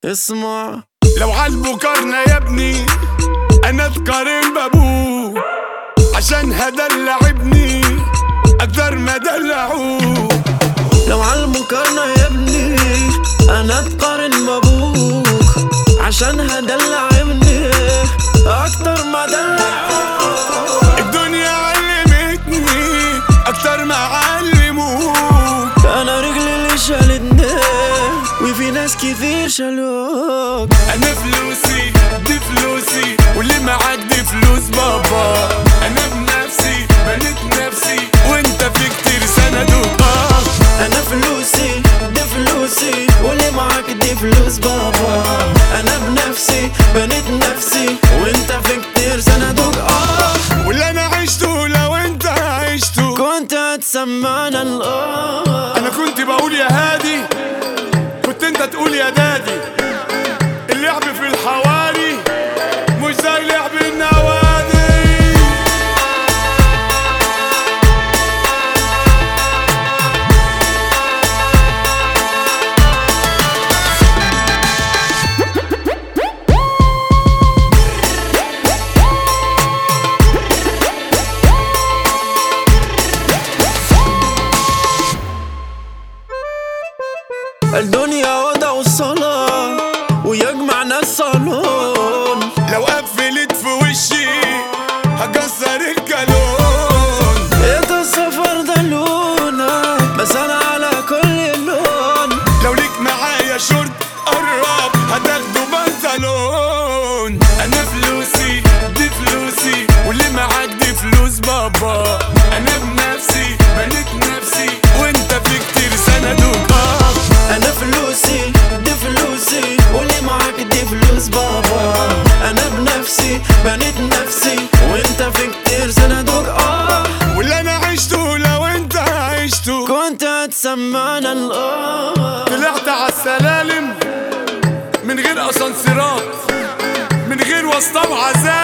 اسمع لو عالمقارنة يا ابني انا اتقارن بابوه عشان هدلع ابني اكتر ما دلعوه لو عالمقارنة يا ابني انا اتقارن بابوك عشان هدلع ابني اكتر ما دلعوك الدنيا علمتني اكتر ما علموك انا رجلي اللي شالتني وفي ناس كتير شالوك انا فلوسي دي فلوسي واللي معاك دي فلوس بابا انا بنفسي بنيت نفسي وانت في كتير سندوك آه. انا فلوسي دي فلوسي واللي معاك دي فلوس بابا انا بنفسي بنيت نفسي وانت في كتير سندوك اه واللي انا عشته لو انت عشته كنت هتسمعنا الاه انا كنت بقول يا هادي كنت انت تقول يا دادي اللعب في الحواري مش زي لعب النوادي الدنيا وضع والصلاة ويجمعنا الصالون لو قفلت في وشي هكسر الكالون انت السفر ده لونك بس انا على كل لون لو ليك معايا شورت قرب هتاخده بنطلون انا فلوسي دي فلوسي واللي معاك دي فلوس بابا انا بنفسي بنيت نفسي وانت في كتير سندوك آه. انا فلوسي دي فلوسي واللي معاك دي فلوس بابا انا بنفسي بنيت نفسي وانت في كتير سندوك اه واللي انا عشته لو انت عشته كنت هتسمعنا الاه طلعت عالسلالم من غير اسانسيرات من غير واسطة وعذاب